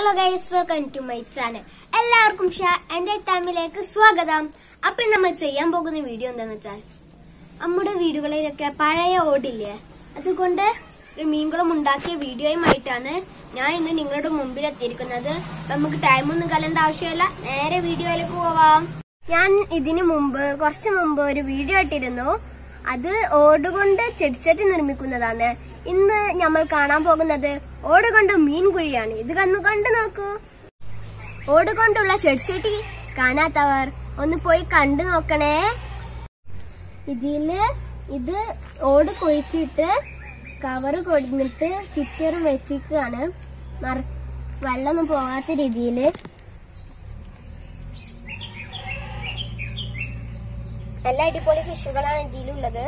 hello guys welcome to my channel എല്ലാവർക്കും ഷാ എന്റെ ടൈമിലേക്ക് സ്വാഗതം അപ്പൊ നമ്മൾ ചെയ്യാൻ പോകുന്ന വീഡിയോ എന്താന്ന് വെച്ചാൽ നമ്മുടെ വീടുകളിലൊക്കെ പഴയ ഓടില്ലേ അതുകൊണ്ട് ഒരു മീൻകുളം ഉണ്ടാക്കിയ വീഡിയോയുമായിട്ടാണ് ഞാൻ ഇന്ന് നിങ്ങളുടെ മുമ്പിൽ എത്തിയിരിക്കുന്നത് അപ്പൊ നമുക്ക് ടൈമൊന്നും കലണ്ട ആവശ്യമില്ല നേരെ വീഡിയോയിലേക്ക് പോവാം ഞാൻ ഇതിനു മുമ്പ് കുറച്ച് മുമ്പ് ഒരു വീഡിയോ ഇട്ടിരുന്നു അത് ഓടുകൊണ്ട് ചെടിച്ചട്ടി നിർമ്മിക്കുന്നതാണ് ഇന്ന് നമ്മൾ കാണാൻ പോകുന്നത് ഓടുകൊണ്ട് മീൻ കുഴിയാണ് ഇത് കന്നു കണ്ടു നോക്കൂ ഓടുകൊണ്ടുള്ള ചെടിച്ചട്ടി കാണാത്തവർ ഒന്ന് പോയി കണ്ടു നോക്കണേ ഇതില് ഇത് ഓട് കുഴിച്ചിട്ട് കവറ് കൊടുത്തിട്ട് ചുറ്ററും വെച്ചിരിക്കുകയാണ് മറ വെള്ളമൊന്നും പോകാത്ത രീതിയില് നല്ല അടിപൊളി ഫിഷുകളാണ് ഇതിലുള്ളത്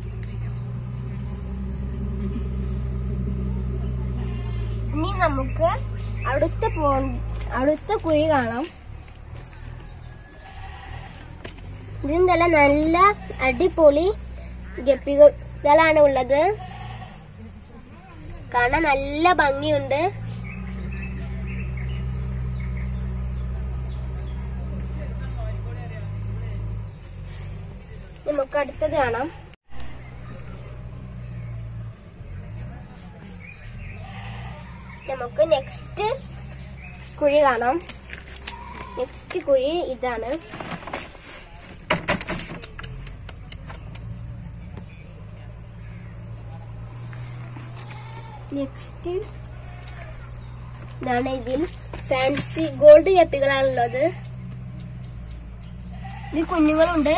ഇനി നമുക്ക് അടുത്ത പോ അടുത്ത കുഴി കാണാം ഇതിന്തല്ല നല്ല അടിപൊളി ഗപ്പികളാണ് ഉള്ളത് കാണാൻ നല്ല ഭംഗിയുണ്ട് നമുക്ക് അടുത്തത് കാണാം നമുക്ക് നെക്സ്റ്റ് കുഴി കാണാം നെക്സ്റ്റ് കുഴി ഇതാണ് നെക്സ്റ്റ് ഇതാണ് ഇതിൽ ഫാൻസി ഗോൾഡ് കപ്പികളാണുള്ളത് ഇത് കുഞ്ഞുങ്ങളുണ്ട്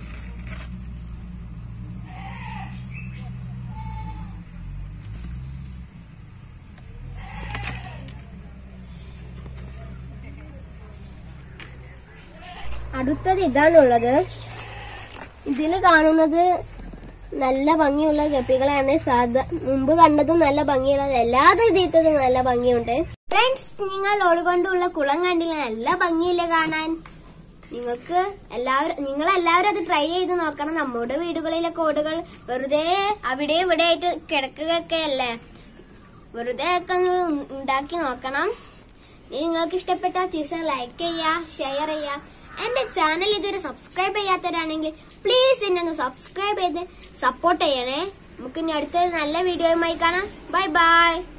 അടുത്തത് ഇതാണുള്ളത് ഇതിൽ കാണുന്നത് നല്ല ഭംഗിയുള്ള ഗപ്പികളാണ് സാധാ മുമ്പ് കണ്ടതും നല്ല ഭംഗിയുള്ളത് എല്ലാ ഇതിത്തതും നല്ല ഭംഗിയുണ്ട് ഫ്രണ്ട്സ് നിങ്ങൾ ഓടുകൊണ്ടുള്ള കുളം കണ്ടില്ല നല്ല ഭംഗിയില്ലേ കാണാൻ നിങ്ങൾക്ക് എല്ലാവരും നിങ്ങൾ എല്ലാവരും അത് ട്രൈ ചെയ്ത് നോക്കണം നമ്മുടെ വീടുകളിലെ കോടുകൾ വെറുതെ അവിടെ ഇവിടെ ആയിട്ട് കിടക്കുകയൊക്കെ അല്ലേ വെറുതെ ഒക്കെ ഒന്ന് ഉണ്ടാക്കി നോക്കണം ഇനി നിങ്ങൾക്ക് ഇഷ്ടപ്പെട്ട ടീച്ചർ ലൈക്ക് ചെയ്യുക ഷെയർ ചെയ്യുക എന്റെ ചാനൽ ഇതുവരെ സബ്സ്ക്രൈബ് ചെയ്യാത്തവരാണെങ്കിൽ പ്ലീസ് എന്നെ ഒന്ന് സബ്സ്ക്രൈബ് ചെയ്ത് സപ്പോർട്ട് ചെയ്യണേ നമുക്ക് ഇനി അടുത്തൊരു നല്ല വീഡിയോയുമായി കാണാം ബൈ ബൈ